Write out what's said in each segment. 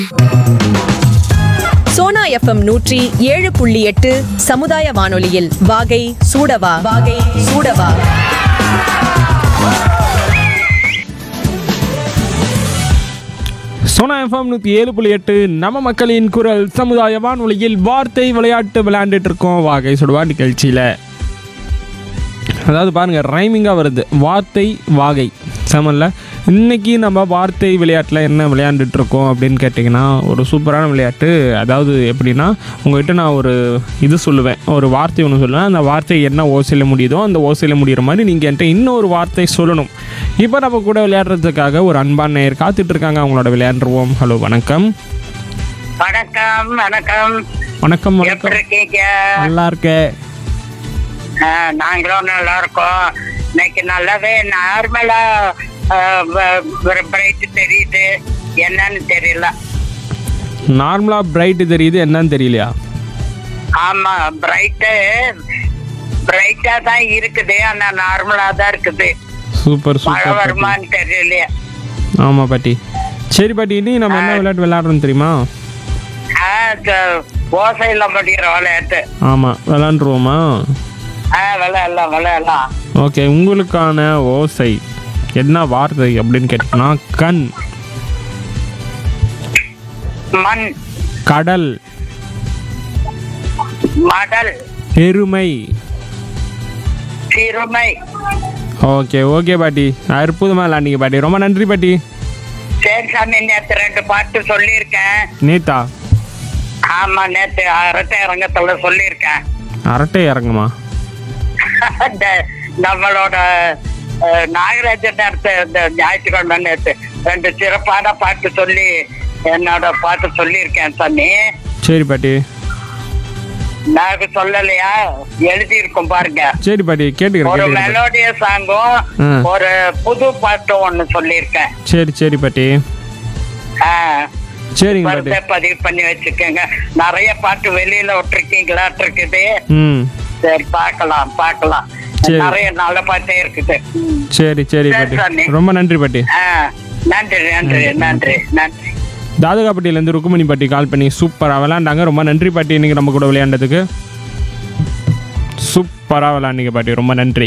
Sona FM நூற்றி ஏழு புள்ளி எட்டு சமுதாய வானொலியில் வாகை சூடவா வாகை சூடவா சோனா எஃப்எம் நூற்றி ஏழு புள்ளி எட்டு நம்ம மக்களின் குரல் சமுதாய வானொலியில் வார்த்தை விளையாட்டு விளையாண்டுட்டு இருக்கோம் வாகை சுடுவா நிகழ்ச்சியில் அதாவது பாருங்கள் ரைமிங்காக வருது வார்த்தை வாகை சமல்ல இன்னைக்கு நம்ம வார்த்தை விளையாட்டில் என்ன விளையாண்டுட்டு இருக்கோம் அப்படின்னு கேட்டிங்கன்னா ஒரு சூப்பரான விளையாட்டு அதாவது எப்படின்னா உங்கள்கிட்ட நான் ஒரு இது சொல்லுவேன் ஒரு வார்த்தை ஒன்று சொல்லுவேன் அந்த வார்த்தை என்ன ஓசையில் முடியுதோ அந்த ஓசையில் முடிகிற மாதிரி நீங்கள் என்கிட்ட இன்னொரு வார்த்தை சொல்லணும் இப்போ நம்ம கூட விளையாடுறதுக்காக ஒரு அன்பான நேயர் காத்துட்டு இருக்காங்க அவங்களோட விளையாண்டுருவோம் ஹலோ வணக்கம் வணக்கம் வணக்கம் வணக்கம் எப்படி வணக்கம் இருக்கீங்க நல்லா இருக்கேன் ஆ, நாங்களும் நல்லா இருக்கோம் இன்னைக்கு நல்லாவே நார்மலா பிரைட் தெரியுது என்னன்னு தெரியல நார்மலாக பிரைட்டு தெரியுது என்னன்னு தெரியலையா ஆமா பிரைட்டு பிரைட்டா தான் இருக்குது ஆனா நார்மலா தான் இருக்குது சூப்பர் மழை சூப்பர் பாட்டி. வருமான்னு தெரியலையே ஆமாம் பாட்டி சரி பாட்டி இனி நம்ம என்ன விளையாட்டு விளையாடுறோம் தெரியுமா ஆ, த- ஓசையில முடிகிற விளையாட்டு ஆமாம் விளாண்டுருவோமா ஆ விளையாடலாம் விளையாடலாம் ஓகே உங்களுக்கான ஓசை என்ன வார்த்தை அப்படின்னு கேட்டிங்கன்னா கண் மண் கடல் மடல் பெருமை சிறுமை ஓகே ஓகே பாட்டி அற்புதமாக விளாண்டிங்க பாட்டி ரொம்ப நன்றி பாட்டி சரி சாமி நேத்து ரெண்டு பாட்டு சொல்லியிருக்கேன் நேத்தா ஆமா நேத்து அரட்டை அரங்கத்துல சொல்லியிருக்கேன் அரட்டை இறங்குமா இந்த நம்மளோட அஹ், நாகராஜன் அடுத்த இந்த ஞாயிற்றுக்கிழமை நேத்து ரெண்டு சிறப்பான பாட்டு சொல்லி என்னோட பாட்டு சொல்லியிருக்கேன் சாமி சரி பாட்டி நாங்க சொல்லலையா எழுதி இருக்கும் பாருங்க சரி பாட்டி கேட்டுக்கிறேன் ஒரு கேட்டுக்கிறேன் மெலோடிய சாங்கும் ஆ. ஒரு புது பாட்டும் ஒண்ணு சொல்லியிருக்கேன் சரி சரி பாட்டி ஆ சரிங்க பாட்டி வருதை பதிவு பண்ணி வச்சுக்கோங்க நிறைய பாட்டு வெளியில விட்டுருக்கீங்களாட்டு இருக்குது ம் சரி பார்க்கலாம் பார்க்கலாம் சரி. நிறைய நல்ல பாட்டே இருக்குது ம். சரி சரி சரி, பாட்டி சாமி. ரொம்ப நன்றி பாட்டி ஆ, நன்றி நன்றி நன்றி நன்றி தாதகாப்பட்டியிலேருந்து ருக்குமணி பாட்டி கால் பண்ணி சூப்பராக விளாண்டாங்க ரொம்ப நன்றி பாட்டி இன்னைக்கு நம்ம கூட விளையாண்டதுக்கு சூப்பராக விளாண்டிங்க பாட்டி ரொம்ப நன்றி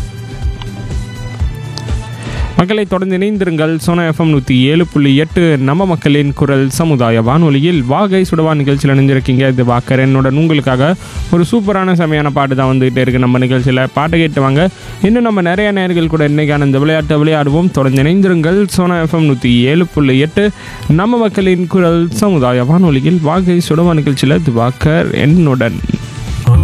மக்களை தொடர்ந்து இணைந்திருங்கள் சோனா எஃப்எம் நூற்றி ஏழு புள்ளி எட்டு நம்ம மக்களின் குரல் சமுதாய வானொலியில் வாகை சுடவா நிகழ்ச்சியில் இணைஞ்சிருக்கீங்க இது வாக்கர் என்னுடன் உங்களுக்காக ஒரு சூப்பரான செமையான பாட்டு தான் வந்துகிட்டே இருக்கு நம்ம நிகழ்ச்சியில் பாட்டு கேட்டு வாங்க இன்னும் நம்ம நிறைய நேர்கள் கூட இன்னைக்கான இந்த விளையாட்டை விளையாடுவோம் தொடர்ந்து இணைந்திருங்கள் சோனா எஃப்எம் நூற்றி ஏழு புள்ளி எட்டு நம்ம மக்களின் குரல் சமுதாய வானொலியில் வாகை சுடவா நிகழ்ச்சியில் இது வாக்கர் என்னுடன்